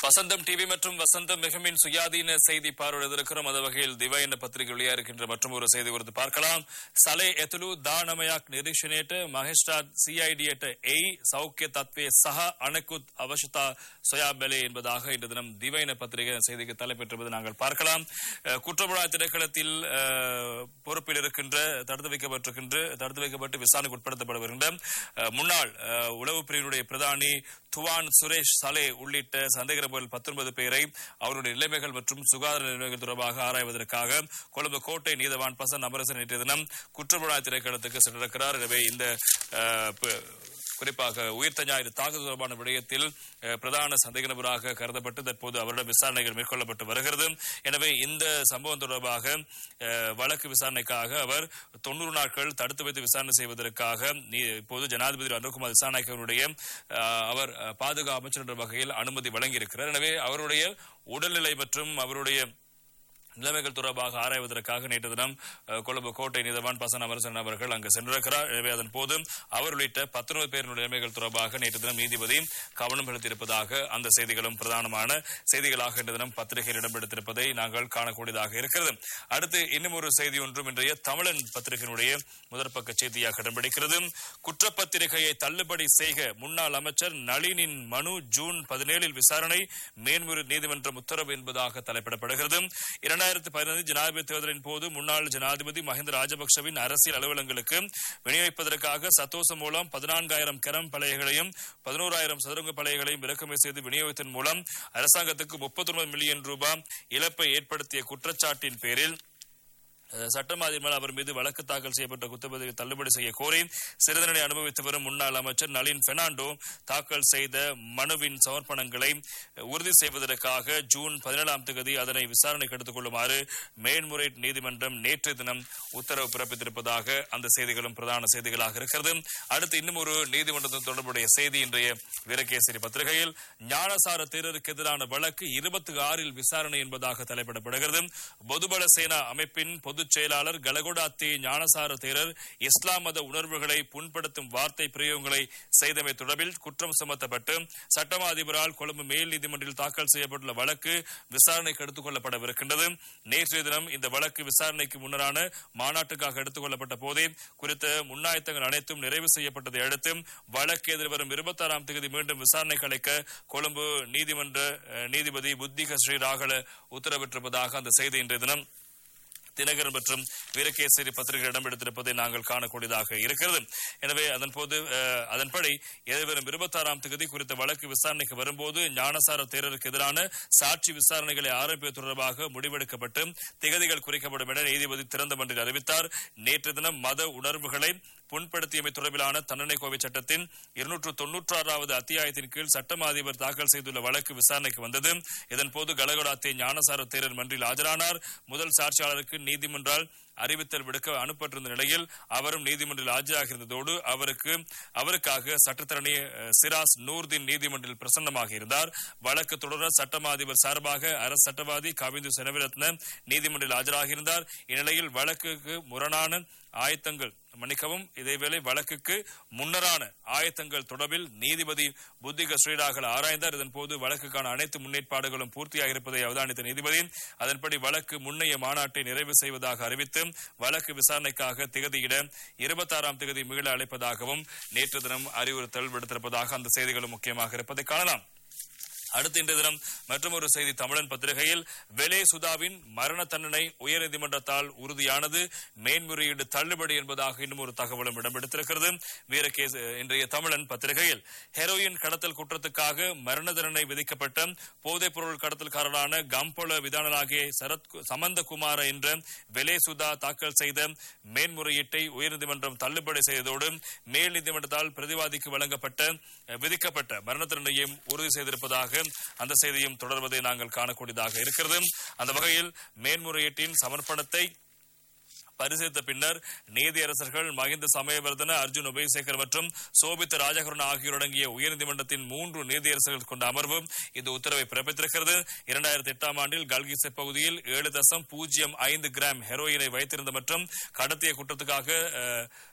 வசந்தம் TV மற்றும் வசந்தம் மிகமின் சுயாதீன செய்தி பார்வையிட இருக்கிறோம் அந்த வகையில் திவைன பத்திரிகை வெளியா இருக்கின்ற மற்றும் ஒரு செய்தி குறித்து பார்க்கலாம் சலே எத்துலு ದಾನಮಯಾಕ್ ನಿರೀಕ್ಷಣೆಯಟ ಮಹೇಶ್ಟಾದ್ ಸಿಐಡಿಯಟ ಎಯಿ ಸೌಖ್ಯ ತತ್ವೆ ಸಹ ಅಣக்குத் அவசதா சொயா பெலே என்பதாக இன்று தினம் திவைன பத்திரிகை செய்திக்கு தலைப்பெற்றிருப்பது நாங்கள் பார்க்கலாம் அஹ், குற்றப்புலா திணைக்களத்தில் அஹ், பொறுப்பில் இருக்கின்ற தடுத்து வைக்கப்பட்டிருக்கின்ற தடுத்து வைக்கப்பட்டு விசாரணைக்கு உட்படுத்தப்பட வருகின்ற அஹ், முன்னாள் அஹ், உளவு பிரிவினுடைய பிரதானி துவான் சுரேஷ் சலே உள்ளிட்ட சந்தேக நபர்கள் பத்தொன்பது பேரை அவருடைய நிலைமைகள் மற்றும் சுகாதார நிலைமைகள் தொடர்பாக ஆராய்வதற்காக கொழும்பு கோட்டை நீதவான் பசன் அமரசன் நேற்றைய தினம் குற்றப்புலனாய் திணைக்களத்துக்கு சென்றிருக்கிறார் எனவே இந்த அஹ், ப- குறிப்பாக உயிர்த்த ஞாயிறு தாக்குதல் தொடர்பான விடயத்தில் அஹ், பிரதான சந்தேக நபராக கருதப்பட்டு தற்போது அவரிடம் விசாரணைகள் மேற்கொள்ளப்பட்டு வருகிறது எனவே இந்த சம்பவம் தொடர்பாக அஹ், வழக்கு விசாரணைக்காக அவர் தொண்ணூறு நாட்கள் தடுத்து வைத்து விசாரணை செய்வதற்காக நீ- இப்போது ஜனாதிபதி அனுகுமார் விசாரணைக்கனுடைய அவர் அஹ், பாதுகாப்பு அமைச்சர் என்ற வகையில் அனுமதி வழங்கியிருக்கிறார் எனவே அவருடைய உடல்நிலை மற்றும் அவருடைய நிலைமைகள் தொடர்பாக ஆராய்வதற்காக நேற்று தினம் அஹ், கொழும்பு கோட்டை நீதவான் பசன் அமரசன் அவர்கள் அங்கு சென்றிருக்கிறார் எனவே அதன் போது அவர் உள்ளிட்ட பத்தொன்பது பேரின் நிலைமைகள் தொடர்பாக நேற்று தினம் நீதிபதி கவனம் செலுத்தியிருப்பதாக அந்த செய்திகளும் பிரதானமான செய்திகளாக இன்று தினம் பத்திரிகையில் இடம்பெடுத்திருப்பதை நாங்கள் காணக்கூடியதாக இருக்கிறது அடுத்து இன்னும் ஒரு செய்தி ஒன்றும் இன்றைய தமிழன் பத்திரிகையினுடைய முதற்பக்க செய்தியாக இடம்பிடிக்கிறது குற்றப்பத்திரிகையை தள்ளுபடி செய்க முன்னாள் அமைச்சர் நளினின் மனு ஜூன் பதினேழில் விசாரணை மேன்முறை நீதிமன்றம் உத்தரவு என்பதாக தலைப்பிடப்படுகிறது இரண்டாயிரத்தி பதினைந்து ஜனாதிபதி தேர்தலின் போது முன்னாள் ஜனாதிபதி மஹிந்த ராஜபக்சவின் அரசியல் அலுவலகங்களுக்கு விநியோகிப்பதற்காக சத்தோசம் மூலம் பதினான்காயிரம் கரம் பலகைகளையும் பதினோராயிரம் சதுரங்க பலகைகளையும் இறக்குமதி செய்து விநியோகத்தின் மூலம் அரசாங்கத்துக்கு முப்பத்தி மில்லியன் ரூபாய் இழப்பை ஏற்படுத்திய குற்றச்சாட்டின் பேரில் அஹ், சட்டமாதி மேல் அவர் மீது வழக்கு தாக்கல் செய்யப்பட்ட குற்றப்பத்திரிகை தள்ளுபடி செய்ய கோரி சிறுதண்டனை அனுபவித்து வரும் முன்னாள் அமைச்சர் நளின் பெர்னாண்டோ தாக்கல் செய்த மனுவின் சமர்ப்பணங்களை அஹ், உறுதி செய்வதற்காக ஜூன் பதினேழாம் தேதி அதனை விசாரணைக்கு எடுத்துக் கொள்ளுமாறு மேன்முறையீட்டு நீதிமன்றம் நேற்று தினம் உத்தரவு பிறப்பித்திருப்பதாக அந்த செய்திகளும் பிரதான செய்திகளாக இருக்கிறது அடுத்து இன்னும் ஒரு நீதிமன்றத்தில் தொடர்புடைய செய்தி இன்றைய வீரகேசரி பத்திரிகையில் ஞானசார தேரருக்கு எதிரான வழக்கு இருபத்தி ஆறில் விசாரணை என்பதாக தலைப்பிடப்படுகிறது பொதுபல சேனா அமைப்பின் பொதுச் செயலாளர் கலகொடா தே ஞானசார தேரர் இஸ்லாம் மத உணர்வுகளை புண்படுத்தும் வார்த்தை பிரயோகங்களை செய்தமை தொடர்பில் குற்றம் சுமத்தப்பட்டு சட்டமா அதிபரால் கொழும்பு மேல் நீதிமன்றில் தாக்கல் செய்யப்பட்டுள்ள வழக்கு விசாரணைக்கு எடுத்துக் கொள்ளப்படவிருக்கின்றது நேற்றைய தினம் இந்த வழக்கு விசாரணைக்கு முன்னரான மாநாட்டுக்காக எடுத்துக் கொள்ளப்பட்ட போதே குறித்த முன்னாயத்தங்கள் அனைத்தும் நிறைவு செய்யப்பட்டதை அடுத்து வழக்கு எதிர்வரும் இருபத்தாறாம் தேதி மீண்டும் விசாரணைக்கு அழைக்க கொழும்பு நீதிமன்ற அஹ், நீதிபதி புத்திக ஸ்ரீ ராகல உத்தரவிட்டிருப்பதாக அந்த செய்தி இன்றைய தினம் தினகரன் மற்றும் வீரகேசரி பத்திரிகை இடம்பெடுத்திருப்பதை நாங்கள் காணக்கூடியதாக இருக்கிறது எனவே அதன் போது அஹ், அதன்படி எதிர்வரும் இருபத்தாறாம் தேதி குறித்த வழக்கு விசாரணைக்கு வரும்போது ஞானசார தேரருக்கு எதிரான சாட்சி விசாரணைகளை ஆரம்பிப்பது தொடர்பாக முடிவெடுக்கப்பட்டு திகதிகள் குறிக்கப்படும் என நீதிபதி திறந்த மன்றில் அறிவித்தார் நேற்று தினம் மத உணர்வுகளை புண்படுத்தியமை தொடர்பிலான தண்டனை கோவை சட்டத்தின் இருநூற்று தொன்னூற்றி ஆறாவது அத்தியாயத்தின் கீழ் சட்டமா அதிபர் தாக்கல் செய்துள்ள வழக்கு விசாரணைக்கு வந்தது இதன்போது கலகடாத்தே ஞானசார தேரர் மன்றில் ஆஜரானார் முதல் சாட்சியாளருக்கு நீதிமன்றால் அறிவித்தல் விடுக்க அனுப்பப்பட்டிருந்த நிலையில் அவரும் நீதிமன்றில் ஆஜராகியிருந்ததோடு அவருக்கு அவருக்காக சட்டத்தரணி அஹ், சிராஸ் நூர்தீன் நீதிமன்றில் பிரசன்னமாக இருந்தார் வழக்கு தொடர சட்டமா அதிபர் சார்பாக அரசு சட்டவாதி கவிந்து செனவிரத்ன நீதிமன்றில் ஆஜராகியிருந்தார் இந்நிலையில் வழக்குக்கு முரணான ஆயத்தங்கள் மன்னிக்கவும் இதேவேளை வழக்குக்கு முன்னரான ஆயத்தங்கள் தொடர்பில் நீதிபதி புத்திக ஸ்ரீராகல் ஆராய்ந்தார் இதன்போது வழக்குக்கான அனைத்து முன்னேற்பாடுகளும் பூர்த்தியாக இருப்பதை அவதானித்த நீதிபதி அதன்படி வழக்கு முன்னைய மாநாட்டை நிறைவு செய்வதாக அறிவித்து வழக்கு விசாரணைக்காக திகதியிட இருபத்தாறாம் திகதி மீள அழைப்பதாகவும் நேற்று தினம் அறிவுறுத்தல் விடுத்திருப்பதாக அந்த செய்திகளும் முக்கியமாக இருப்பதை காணலாம் அடுத்த இன்றைய தினம் மற்றொரு செய்தி தமிழன் பத்திரிகையில் வெலே சுதாவின் மரண தண்டனை உயர்நீதிமன்றத்தால் உறுதியானது மேன்முறையீடு தள்ளுபடி என்பதாக இன்னும் ஒரு தகவலும் இடம்பெடுத்திருக்கிறது வீரகேஸ் இன்றைய தமிழன் பத்திரிகையில் ஹெரோயின் கடத்தல் குற்றத்துக்காக மரண தண்டனை விதிக்கப்பட்ட போதைப் பொருள் கடத்தல்காரரான கம்போல விதானலாகிய சரத் சமந்தகுமார என்ற வெலே சுதா தாக்கல் செய்த மேன்முறையீட்டை உயர்நீதிமன்றம் தள்ளுபடி செய்ததோடு மேல் நீதிமன்றத்தால் பிரதிவாதிக்கு வழங்கப்பட்ட அஹ், விதிக்கப்பட்ட மரண தண்டனையும் உறுதி செய்திருப்பதாக அந்த செய்தியும் தொடர்வதை நாங்கள் காணக்கூடியதாக இருக்கிறது அந்த வகையில் மேன்முறையீட்டின் சமர்ப்பணத்தை பரிசீலித்த பின்னர் நீதியரசர்கள் மகிந்த சமயவர்தன அர்ஜுன் உபயசேகர் மற்றும் சோபித்த ராஜகருண ஆகியோர் அடங்கிய உயர்நீதிமன்றத்தின் மூன்று நீதியரசர்கள் கொண்ட அமர்வு இந்த உத்தரவை பிறப்பித்திருக்கிறது இரண்டாயிரத்தி எட்டாம் ஆண்டில் கல்கிசை பகுதியில் ஏழு தசம் பூஜ்ஜியம் ஐந்து கிராம் ஹெரோயினை வைத்திருந்த மற்றும் கடத்திய குற்றத்துக்காக அஹ்,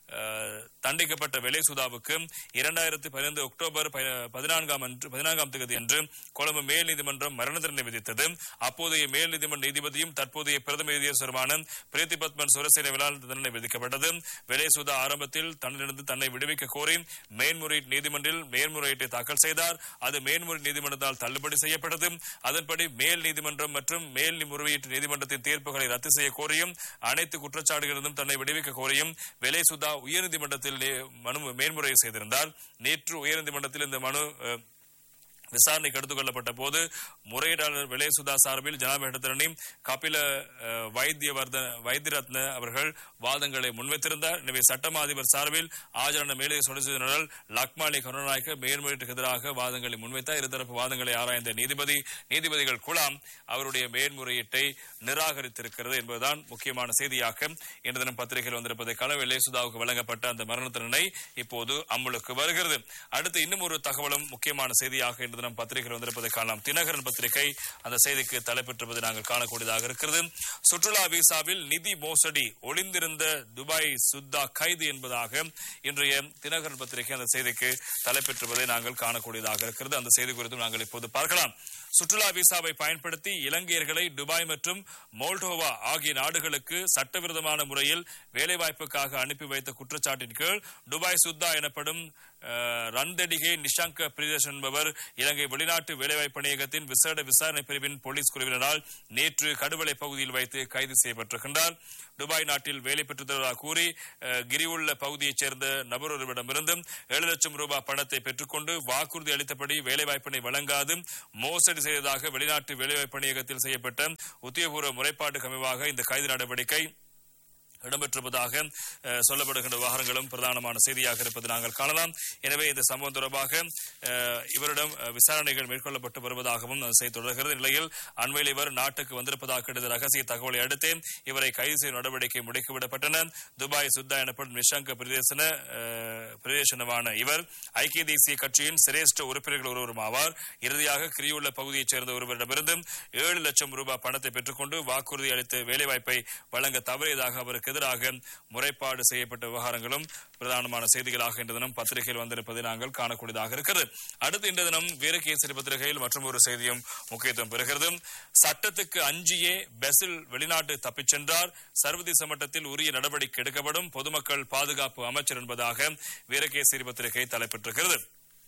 அஹ், தண்டிக்கப்பட்ட வெலே சுதாவுக்கு இரண்டாயிரத்தி பதினைந்து அக்டோபர் ப- பதினான்காம் அன்று பதினான்காம் தேதி அன்று கொழும்பு மேல் நீதிமன்றம் மரண தண்டனை விதித்தது அப்போதைய மேல் நீதிமன்ற நீதிபதியும் தற்போதைய பிரதம நீதியரசருமான பிரீத்தி பத்மன் சுரசேனவிலால் தண்டனை விதிக்கப்பட்டது வெலே சுதா ஆரம்பத்தில் தன்னிலிருந்து தன்னை விடுவிக்க கோரி மேன்முறையீட்டு நீதிமன்றில் மேல்முறையீட்டை தாக்கல் செய்தார் அது மேன்முறை நீதிமன்றத்தால் தள்ளுபடி செய்யப்பட்டது அதன்படி மேல் நீதிமன்றம் மற்றும் மேல் முறையீட்டு நீதிமன்றத்தின் தீர்ப்புகளை ரத்து செய்ய கோரியும் அனைத்து குற்றச்சாட்டுகளிலிருந்தும் தன்னை விடுவிக்க கோரியும் வெலே சுதா உயர்நீதிமன்றத்தில் நே- மனு மேன்முறை செய்திருந்தார் நேற்று உயர்நீதிமன்றத்தில் இந்த மனு அஹ், விசாரணைக்கு எடுத்துக் கொள்ளப்பட்ட போது முறையீட்டாளர் விலை சுதா சார்பில் ஜனாபிடத்தினி கபில அஹ், வைத்தியவர்தன வைத்தியரத்ன அவர்கள் வாதங்களை முன்வைத்திருந்தார் எனவே சட்டமா அதிபர் சார்பில் ஆஜரான மேலே சொலிசிட்டர் ஜெனரல் லக்மாலி கருணாநாயக்க மேல்முறையீட்டுக்கு எதிராக வாதங்களை முன்வைத்தார் இருதரப்பு வாதங்களை ஆராய்ந்த நீதிபதி நீதிபதிகள் குழாம் அவருடைய மேல்முறையீட்டை நிராகரித்திருக்கிறது என்பதுதான் முக்கியமான செய்தியாக இன்று தினம் பத்திரிகையில் வந்திருப்பதை கள வெள்ளை சுதாவுக்கு வழங்கப்பட்ட அந்த மரண தண்டனை இப்போது அமலுக்கு வருகிறது அடுத்து இன்னும் ஒரு தகவலும் முக்கியமான செய்தியாக இன்று தினம் பத்திரிகையில் வந்திருப்பதை காணலாம் தினகரன் பத்திரிகை அந்த செய்திக்கு தலைப்பெற்றிருப்பதை நாங்கள் காணக்கூடியதாக இருக்கிறது சுற்றுலா விசாவில் நிதி மோசடி ஒளிந்திருந்த துபாய் சுத்தா கைது என்பதாக இன்றைய தினகரன் பத்திரிகை அந்த செய்திக்கு தலைப்பெற்றிருப்பதை நாங்கள் காணக்கூடியதாக இருக்கிறது அந்த செய்தி குறித்தும் நாங்கள் இப்போது பார்க்கலாம் சுற்றுலா விசாவை பயன்படுத்தி இலங்கையர்களை துபாய் மற்றும் மோல்டோவா ஆகிய நாடுகளுக்கு சட்டவிரோதமான முறையில் வேலைவாய்ப்புக்காக அனுப்பி வைத்த குற்றச்சாட்டின் கீழ் துபாய் சுத்தா எனப்படும் அஹ், ரந்தடிகே நிஷாங்க பிரியதர்ஷன் என்பவர் இலங்கை வெளிநாட்டு வேலைவாய்ப்பு பணியகத்தின் விசேட விசாரணை பிரிவின் போலீஸ் குழுவினரால் நேற்று கடுவலை பகுதியில் வைத்து கைது செய்யப்பட்டிருக்கின்றார் துபாய் நாட்டில் வேலை பெற்றுத் தருவதாக கூறி அஹ், கிரிவுள்ள பகுதியைச் சேர்ந்த நபர் ஒருவரிடமிருந்தும் ஏழு லட்சம் ரூபாய் பணத்தை பெற்றுக்கொண்டு வாக்குறுதி அளித்தபடி வேலைவாய்ப்பினை வழங்காது மோசடி செய்ததாக வெளிநாட்டு வேலைவாய்ப்பு பணியகத்தில் செய்யப்பட்ட உத்தியோகபூர்வ முறைப்பாட்டுக்கு அமைவாக இந்த கைது நடவடிக்கை இடம்பெற்றிருப்பதாக அஹ், சொல்லப்படுகின்ற விவகாரங்களும் பிரதானமான செய்தியாக இருப்பது நாங்கள் காணலாம் எனவே இந்த சம்பவம் தொடர்பாக அஹ், இவரிடம் அஹ், விசாரணைகள் மேற்கொள்ளப்பட்டு வருவதாகவும் அந்த செய்தி தொடர்கிறது நிலையில் அண்மையில் இவர் நாட்டுக்கு வந்திருப்பதாக கிடைத்த ரகசிய தகவலை அடுத்து இவரை கைது செய்யும் நடவடிக்கை முடுக்கிவிடப்பட்டன துபாய் சுத்தா எனப்படும் நிஷாங்க பிரதேசன அஹ், பிரதேசனமான இவர் ஐக்கிய தேசிய கட்சியின் சிரேஷ்ட உறுப்பினர்கள் ஒருவரும் ஆவார் இறுதியாக கிரியுள்ள பகுதியைச் சேர்ந்த ஒருவரிடமிருந்து ஏழு லட்சம் ரூபாய் பணத்தை பெற்றுக்கொண்டு வாக்குறுதி அளித்து வேலைவாய்ப்பை வழங்க தவறியதாக அவருக்கு எதிராக முறைப்பாடு செய்யப்பட்ட விவகாரங்களும் பிரதானமான செய்திகளாக இன்று தினம் பத்திரிகையில் வந்திருப்பதை நாங்கள் காணக்கூடியதாக இருக்கிறது அடுத்து இன்று தினம் வீரகேசரி பத்திரிகையில் மற்றும் ஒரு செய்தியும் முக்கியத்துவம் பெறுகிறது சட்டத்துக்கு அஞ்சியே பெசில் வெளிநாட்டு தப்பிச் சென்றார் சர்வதேச மட்டத்தில் உரிய நடவடிக்கை எடுக்கப்படும் பொதுமக்கள் பாதுகாப்பு அமைச்சர் என்பதாக வீரகேசரி பத்திரிகை தலைப்பெற்றிருக்கிறது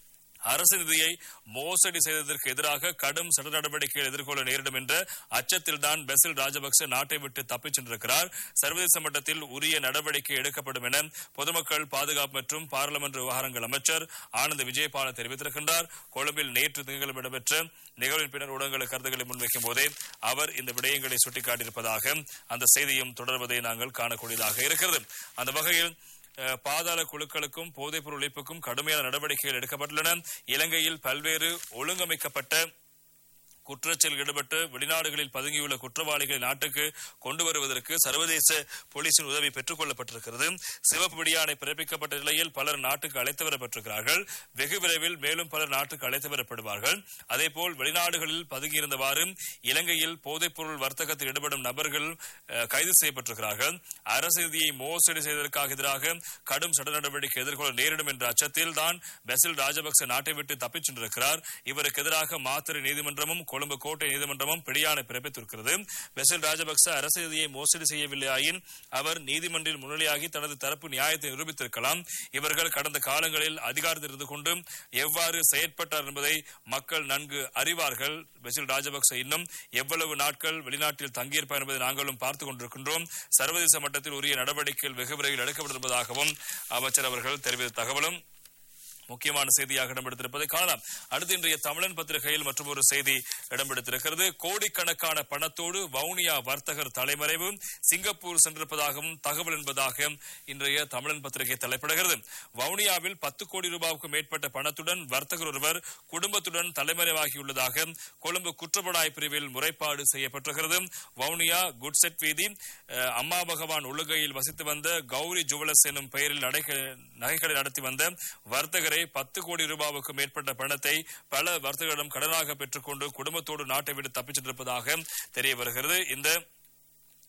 அரசு நிதியை மோசடி செய்ததற்கு எதிராக கடும் சட்ட நடவடிக்கைகள் எதிர்கொள்ள நேரிடும் என்ற அச்சத்தில்தான் பெசில் ராஜபக்ச நாட்டை விட்டு தப்பிச் சென்றிருக்கிறார் சர்வதேச மட்டத்தில் உரிய நடவடிக்கை எடுக்கப்படும் என பொதுமக்கள் பாதுகாப்பு மற்றும் பாராளுமன்ற விவகாரங்கள் அமைச்சர் ஆனந்த் விஜயபால தெரிவித்திருக்கின்றார் கொழும்பில் நேற்று திங்கள் இடம்பெற்ற நிகழ்வின் பின்னர் ஊடகங்களுக்கு கருத்துக்களை முன்வைக்கும் போதே அவர் இந்த விடயங்களை சுட்டிக்காட்டியிருப்பதாக அந்த செய்தியும் தொடர்வதை நாங்கள் காணக்கூடியதாக இருக்கிறது அந்த வகையில் அஹ், பாதாள குழுக்களுக்கும் போதைப்பொருள் ஒழிப்புக்கும் கடுமையான நடவடிக்கைகள் எடுக்கப்பட்டுள்ளன இலங்கையில் பல்வேறு ஒழுங்கமைக்கப்பட்ட குற்றச்செயல் ஈடுபட்டு வெளிநாடுகளில் பதுங்கியுள்ள குற்றவாளிகளை நாட்டுக்கு கொண்டு வருவதற்கு சர்வதேச போலீசின் உதவி பெற்றுக் கொள்ளப்பட்டிருக்கிறது சிவப்பு பிடியாணை பிறப்பிக்கப்பட்ட நிலையில் பலர் நாட்டுக்கு அழைத்து வரப்பட்டிருக்கிறார்கள் வெகு விரைவில் மேலும் பலர் நாட்டுக்கு அழைத்து வரப்படுவார்கள் அதேபோல் வெளிநாடுகளில் பதுங்கியிருந்தவாறு இலங்கையில் போதைப்பொருள் வர்த்தகத்தில் ஈடுபடும் நபர்கள் அஹ், கைது செய்யப்பட்டிருக்கிறார்கள் அரசு நிதியை மோசடி செய்ததற்காக எதிராக கடும் சட்ட நடவடிக்கை எதிர்கொள்ள நேரிடும் என்ற அச்சத்தில் தான் பெசில் ராஜபக்ச நாட்டை விட்டு தப்பிச் சென்றிருக்கிறார் இவருக்கு எதிராக மாத்திரை நீதிமன்றமும் கொழும்பு கோட்டை நீதிமன்றமும் பிடியாணை பிறப்பித்திருக்கிறது பெசில் ராஜபக்ச அரசு நிதியை மோசடி செய்யவில்லையாயின் அவர் நீதிமன்றில் முன்னிலையாகி தனது தரப்பு நியாயத்தை நிரூபித்திருக்கலாம் இவர்கள் கடந்த காலங்களில் அதிகாரத்தில் இருந்து கொண்டு எவ்வாறு செயற்பட்டார் என்பதை மக்கள் நன்கு அறிவார்கள் பெசில் ராஜபக்ச இன்னும் எவ்வளவு நாட்கள் வெளிநாட்டில் தங்கியிருப்பார் என்பதை நாங்களும் பார்த்துக் கொண்டிருக்கின்றோம் சர்வதேச மட்டத்தில் உரிய நடவடிக்கைகள் வெகு விரைவில் எடுக்கப்பட்டிருப்பதாகவும் அமைச்சர் அவர்கள் தெரிவித்த தகவலும் முக்கியமான செய்தியாக இடம்பெடுத்திருப்பதை காணலாம் அடுத்து இன்றைய தமிழன் பத்திரிகையில் மற்றும் ஒரு செய்தி இடம்பெடுத்திருக்கிறது கோடிக்கணக்கான பணத்தோடு வவுனியா வர்த்தகர் தலைமறைவு சிங்கப்பூர் சென்றிருப்பதாகவும் தகவல் என்பதாக இன்றைய தமிழன் பத்திரிகை தலைப்பிடுகிறது வவுனியாவில் பத்து கோடி ரூபாய்க்கு மேற்பட்ட பணத்துடன் வர்த்தகர் ஒருவர் குடும்பத்துடன் தலைமறைவாகியுள்ளதாக கொழும்பு குற்றப்புலனாய்வு பிரிவில் முறைப்பாடு செய்யப்பட்டிருக்கிறது வவுனியா குட்செட் வீதி அஹ், அம்மா பகவான் ஒழுகையில் வசித்து வந்த கௌரி ஜுவலர்ஸ் எனும் பெயரில் நடைக- நகைகளை நடத்தி வந்த வர்த்தகரை பத்து கோடி ரூபாவுக்கு மேற்பட்ட பணத்தை பல வர்த்தகரிடம் கடனாக பெற்றுக்கொண்டு குடும்பத்தோடு நாட்டை விட்டு தப்பிச் சென்றிருப்பதாக தெரிய வருகிறது இந்த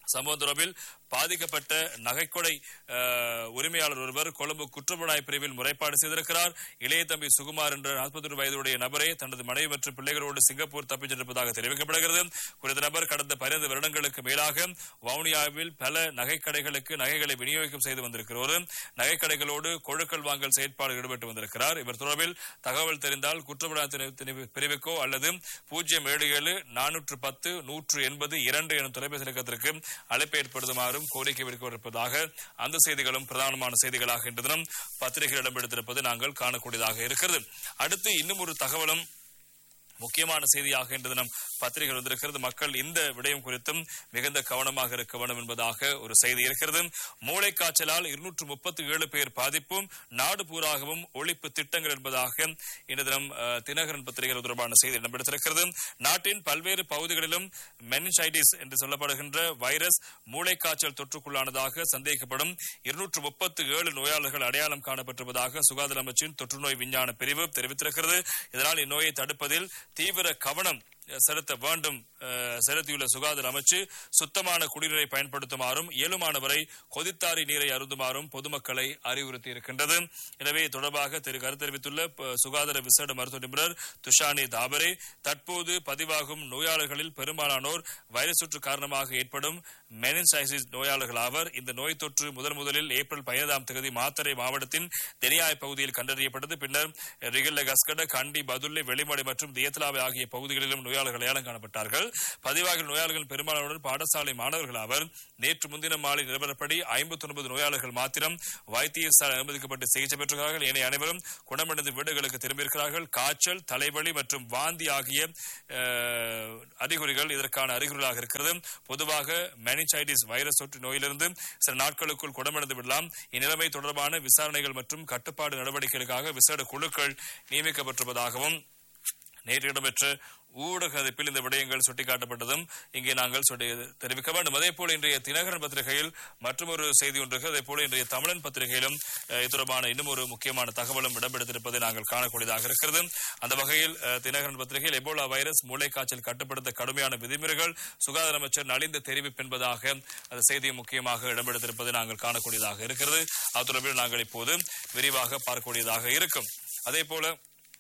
சம்பவம் தொடர்பில் பாதிக்கப்பட்ட நகைக்கொடை அஹ், உரிமையாளர் ஒருவர் கொழும்பு குற்றப்புலனாய்வு பிரிவில் முறைப்பாடு செய்திருக்கிறார் இளைய தம்பி சுகுமார் என்ற நாற்பத்தி வயதுடைய நபரே தனது மனைவி மற்றும் பிள்ளைகளோடு சிங்கப்பூர் தப்பிச் சென்றிருப்பதாக தெரிவிக்கப்படுகிறது குறித்த நபர் கடந்த பதினைந்து வருடங்களுக்கு மேலாக வவுனியாவில் பல நகைக்கடைகளுக்கு நகைகளை விநியோகம் செய்து வந்திருக்கிறோர் நகைக்கடைகளோடு கொழுக்கள் வாங்கல் செயற்பாடு ஈடுபட்டு வந்திருக்கிறார் இவர் தொடர்பில் தகவல் தெரிந்தால் குற்றப்புலனாய்வு பிரிவுக்கோ அல்லது பூஜ்ஜியம் ஏழு ஏழு நானூற்று பத்து நூற்று எண்பது இரண்டு எனும் தொலைபேசி இலக்கத்திற்கு அழைப்பு ஏற்படுத்துமாறும் கோரிக்கை விடுக்கப்பட்டிருப்பதாக அந்த செய்திகளும் பிரதானமான செய்திகளாக இன்று தினம் பத்திரிகையில் இடம்பெடுத்திருப்பது நாங்கள் காணக்கூடியதாக இருக்கிறது அடுத்து இன்னும் ஒரு தகவலும் முக்கியமான செய்தியாக இன்று தினம் பத்திரிகை வந்திருக்கிறது மக்கள் இந்த விடயம் குறித்தும் மிகுந்த கவனமாக இருக்க வேண்டும் என்பதாக ஒரு செய்தி இருக்கிறது மூளைக்காய்ச்சலால் இருநூற்று முப்பத்தி ஏழு பேர் பாதிப்பும் நாடு பூராகவும் ஒழிப்பு திட்டங்கள் என்பதாக இன்று தினம் அஹ், தினகரன் பத்திரிகை தொடர்பான செய்தி இடம்பெற்றிருக்கிறது நாட்டின் பல்வேறு பகுதிகளிலும் மெனிசைடிஸ் என்று சொல்லப்படுகின்ற வைரஸ் மூளைக்காய்ச்சல் தொற்றுக்குள்ளானதாக சந்தேகிக்கப்படும் இருநூற்று முப்பத்தி ஏழு நோயாளர்கள் அடையாளம் காணப்பட்டிருப்பதாக சுகாதார அமைச்சின் தொற்றுநோய் விஞ்ஞான பிரிவு தெரிவித்திருக்கிறது இதனால் இந்நோயை தடுப்பதில் தீவிர கவனம் அஹ், செலுத்த வேண்டும் அஹ், செலுத்தியுள்ள சுகாதார அமைச்சு சுத்தமான குடிநீரை பயன்படுத்துமாறும் இயலுமானவரை கொதித்தாரி நீரை அருந்துமாறும் பொதுமக்களை அறிவுறுத்தி இருக்கின்றது எனவே இது தொடர்பாக திரு கருத்து தெரிவித்துள்ள ப- சுகாதார விசேட மருத்துவ நிபுணர் துஷானி தாபரே தற்போது பதிவாகும் நோயாளர்களில் பெரும்பாலானோர் வைரஸ் தொற்று காரணமாக ஏற்படும் மெனின்சைசிஸ் நோயாளர்கள் ஆவர் இந்த நோய் தொற்று முதன் முதலில் ஏப்ரல் பதினைந்தாம் தேதி மாத்தறை மாவட்டத்தின் தெனியாய் பகுதியில் கண்டறியப்பட்டது பின்னர் ரிகில்ல கஸ்கட கண்டி பதுல்லை வெளிமடை மற்றும் தியத்லாவை ஆகிய பகுதிகளிலும் நோயாளர்கள் அடையாளம் காணப்பட்டார்கள் பதிவாகிய நோயாளர்கள் பெரும்பாலானோர் பாடசாலை மாணவர்கள் ஆவர் நேற்று முன்தினம் மாலை நிலவரப்படி ஐம்பத்தி ஒன்பது நோயாளர்கள் மாத்திரம் வைத்தியசாலை அனுமதிக்கப்பட்டு சிகிச்சை பெற்றுகிறார்கள் ஏனைய அனைவரும் குணமடைந்து வீடுகளுக்கு திரும்பியிருக்கிறார்கள் காய்ச்சல் தலைவலி மற்றும் வாந்தி ஆகிய அஹ், அறிகுறிகள் இதற்கான அறிகுறிகளாக இருக்கிறது பொதுவாக மெனிசைடிஸ் வைரஸ் தொற்று நோயிலிருந்து சில நாட்களுக்குள் குணமடைந்து விடலாம் இந்நிலைமை தொடர்பான விசாரணைகள் மற்றும் கட்டுப்பாடு நடவடிக்கைகளுக்காக விசேட குழுக்கள் நியமிக்கப்பட்டிருப்பதாகவும் நேற்று இடம்பெற்ற ஊடக அதிப்பில் இந்த விடயங்கள் சுட்டிக்காட்டப்பட்டதும் இங்கே நாங்கள் சுட்டி தெரிவிக்க வேண்டும் அதே போல இன்றைய தினகரன் பத்திரிகையில் மற்றொரு செய்தி ஒன்று இருக்கு. அதே போல இன்றைய தமிழன் பத்திரிகையிலும் அஹ், இது தொடர்பான இன்னும் ஒரு முக்கியமான தகவலும் இடம்பெடுத்திருப்பதை நாங்கள் காணக்கூடியதாக இருக்கிறது அந்த வகையில் அஹ், தினகரன் பத்திரிகையில் எபோலா வைரஸ் மூளைக்காய்ச்சல் கட்டுப்படுத்த கடுமையான விதிமுறைகள் சுகாதார அமைச்சர் நலிந்த தெரிவிப்பு என்பதாக அந்த செய்தியும் முக்கியமாக இடம்பெடுத்திருப்பதை நாங்கள் காணக்கூடியதாக இருக்கிறது அது தொடர்பில் நாங்கள் இப்போது விரிவாக பார்க்கக்கூடியதாக இருக்கும் அதே போல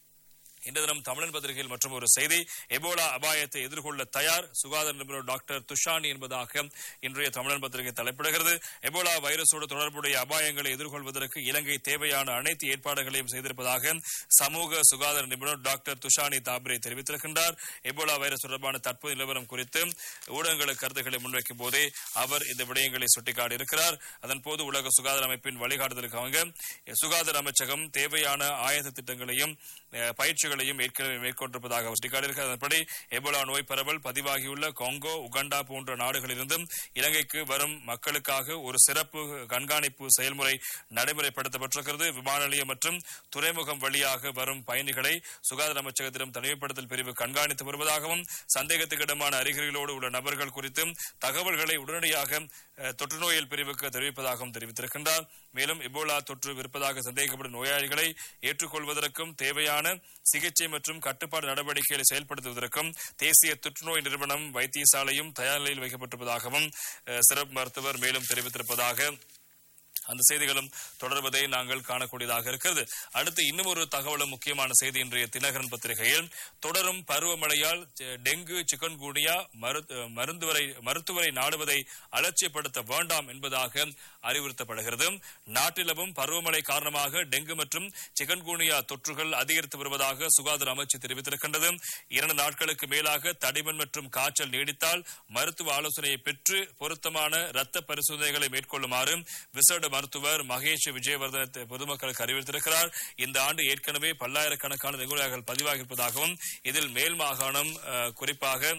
இன்று தினம் தமிழன் பத்திரிகையில் மற்றும் ஒரு செய்தி எபோலா அபாயத்தை எதிர்கொள்ள தயார் சுகாதார நிபுணர் டாக்டர் துஷானி என்பதாக இன்றைய தமிழன் பத்திரிகை தலைப்பிடுகிறது எபோலா வைரஸோடு தொடர்புடைய அபாயங்களை எதிர்கொள்வதற்கு இலங்கை தேவையான அனைத்து ஏற்பாடுகளையும் செய்திருப்பதாக சமூக சுகாதார நிபுணர் டாக்டர் துஷானி தாப்ரே தெரிவித்திருக்கின்றார் எபோலா வைரஸ் தொடர்பான தற்போது நிலவரம் குறித்து ஊடகங்களுக்கு கருத்துக்களை முன்வைக்கும் போதே அவர் இந்த விடயங்களை சுட்டிக்காட்டியிருக்கிறார் அதன் போது உலக சுகாதார அமைப்பின் வழிகாட்டுதலுக்கு அவங்க சுகாதார அமைச்சகம் தேவையான ஆயத்த திட்டங்களையும் அஹ், பயிற்சிகளையும் ஏற்கனவே மேற்கொண்டிருப்பதாக அவர் சுட்டிக்காட்டியிருக்கிறார் அதன்படி எபோலா நோய் பரவல் பதிவாகியுள்ள கொங்கோ உகண்டா போன்ற நாடுகளிலிருந்தும் இலங்கைக்கு வரும் மக்களுக்காக ஒரு சிறப்பு கண்காணிப்பு செயல்முறை நடைமுறைப்படுத்தப்பட்டிருக்கிறது விமான நிலையம் மற்றும் துறைமுகம் வழியாக வரும் பயணிகளை சுகாதார அமைச்சகத்திடம் தனிமைப்படுத்தல் பிரிவு கண்காணித்து வருவதாகவும் சந்தேகத்துக்கிடமான அறிகுறிகளோடு உள்ள நபர்கள் குறித்தும் தகவல்களை உடனடியாக அஹ், தொற்றுநோயியல் பிரிவுக்கு தெரிவிப்பதாகவும் தெரிவித்திருக்கின்றார் மேலும் எபோலா தொற்று இருப்பதாக சந்தேகிக்கப்படும் நோயாளிகளை ஏற்றுக்கொள்வதற்கும் தேவையான சிகிச்சை மற்றும் கட்டுப்பாடு நடவடிக்கைகளை செயல்படுத்துவதற்கும் தேசிய தொற்றுநோய் நிறுவனம் வைத்தியசாலையும் தயார் நிலையில் வைக்கப்பட்டிருப்பதாகவும் அஹ், சிறப்பு மருத்துவர் மேலும் தெரிவித்திருப்பதாக அந்த செய்திகளும் தொடர்வதை நாங்கள் காணக்கூடியதாக இருக்கிறது அடுத்து இன்னும் ஒரு தகவலும் முக்கியமான செய்தி இன்றைய தினகரன் பத்திரிகையில் தொடரும் பருவமழையால் செ- டெங்கு சிக்கன்குனியா மரு- மருந்துவரை மருத்துவரை நாடுவதை அலட்சியப்படுத்த வேண்டாம் என்பதாக அறிவுறுத்தப்படுகிறது நாட்டிலவும் பருவமழை காரணமாக டெங்கு மற்றும் சிக்கன்குனியா தொற்றுகள் அதிகரித்து வருவதாக சுகாதார அமைச்சு தெரிவித்திருக்கின்றது இரண்டு நாட்களுக்கு மேலாக தடிமன் மற்றும் காய்ச்சல் நீடித்தால் மருத்துவ ஆலோசனையை பெற்று பொருத்தமான இரத்த பரிசோதனைகளை மேற்கொள்ளுமாறு விசேட மருத்துவர் மகேஷ் விஜயவர்தன பொதுமக்களுக்கு அறிவித்திருக்கிறார் இந்த ஆண்டு ஏற்கனவே பல்லாயிரக்கணக்கான நெகுலாய்கள் பதிவாகியிருப்பதாகவும் இதில் மேல் மாகாணம் அஹ், குறிப்பாக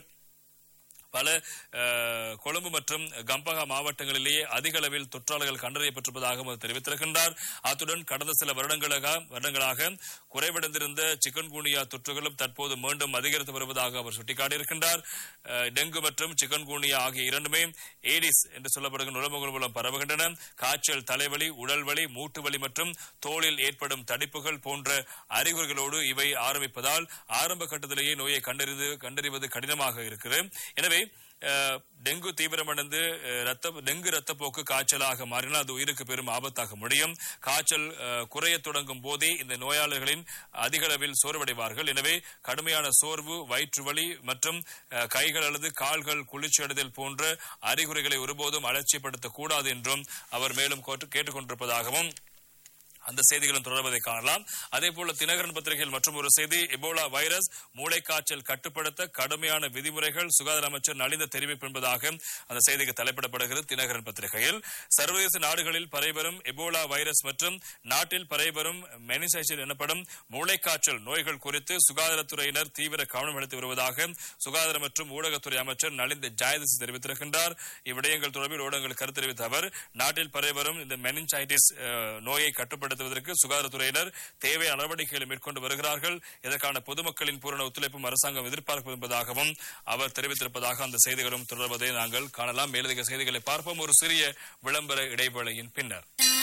பல அஹ், கொழும்பு மற்றும் கம்பகா மாவட்டங்களிலேயே அதிக அளவில் தொற்றாளர்கள் கண்டறியப்பட்டிருப்பதாகவும் அவர் தெரிவித்திருக்கின்றார் அத்துடன் கடந்த சில வருடங்களாக வருடங்களாக குறைவடைந்திருந்த சிக்கன்குனியா தொற்றுகளும் தற்போது மீண்டும் அதிகரித்து வருவதாக அவர் சுட்டிக்காட்டியிருக்கின்றார் அஹ், டெங்கு மற்றும் சிக்கன்குனியா ஆகிய இரண்டுமே ஏடிஸ் என்று சொல்லப்படுகின்ற நுழம்புகள் மூலம் பரவுகின்றன காய்ச்சல் தலைவலி உடல் வலி மூட்டு வலி மற்றும் தோலில் ஏற்படும் தடிப்புகள் போன்ற அறிகுறிகளோடு இவை ஆரம்பிப்பதால் ஆரம்ப கட்டத்திலேயே நோயை கண்டறிந்து கண்டறிவது கடினமாக இருக்கிறது எனவே அஹ், டெங்கு தீவிரமடைந்து அஹ், ரத்த டெங்கு ரத்தப்போக்கு காய்ச்சலாக மாறினால் அது உயிருக்கு பெரும் ஆபத்தாக முடியும் காய்ச்சல் அஹ், குறையத் தொடங்கும் போதே இந்த நோயாளர்களின் அதிக அளவில் சோர்வடைவார்கள் எனவே கடுமையான சோர்வு வயிற்று வலி மற்றும் அஹ், கைகள் அல்லது கால்கள் குளிர்ச்சி அடைதல் போன்ற அறிகுறிகளை ஒருபோதும் அலட்சியப்படுத்தக் கூடாது என்றும் அவர் மேலும் கோட்டு- கேட்டுக்கொண்டிருப்பதாகவும் அந்த செய்திகளும் தொடர்வதை காணலாம் அதே போல தினகரன் பத்திரிகையில் மற்றும் ஒரு செய்தி எபோலா வைரஸ் மூளைக்காய்ச்சல் கட்டுப்படுத்த கடுமையான விதிமுறைகள் சுகாதார அமைச்சர் நலிந்த தெரிவிப்பு என்பதாக அந்த செய்திக்கு தலைப்பிடப்படுகிறது தினகரன் பத்திரிகையில் சர்வதேச நாடுகளில் பரவிவரும் எபோலா வைரஸ் மற்றும் நாட்டில் பரவிவரும் மெனிசைசல் எனப்படும் மூளைக்காய்ச்சல் நோய்கள் குறித்து சுகாதாரத்துறையினர் தீவிர கவனம் எடுத்து வருவதாக சுகாதார மற்றும் ஊடகத்துறை அமைச்சர் நலிந்த ஜாயதிஸ் தெரிவித்திருக்கின்றார் இவ்விடயங்கள் தொடர்பில் ஊடகங்கள் கருத்து தெரிவித்த அவர் நாட்டில் பரவிவரும் இந்த மெனிஞ்சைட்டிஸ் நோயை கட்டுப்படுத்துவதற்கு சுகாதாரத்துறையினர் தேவையான நடவடிக்கைகளை மேற்கொண்டு வருகிறார்கள் இதற்கான பொதுமக்களின் பூரண ஒத்துழைப்பும் அரசாங்கம் எதிர்பார்க்கும் என்பதாகவும் அவர் தெரிவித்திருப்பதாக அந்த செய்திகளும் தொடர்வதை நாங்கள் காணலாம் மேலதிக செய்திகளை பார்ப்போம் ஒரு சிறிய விளம்பர இடைவேளையின் பின்னர்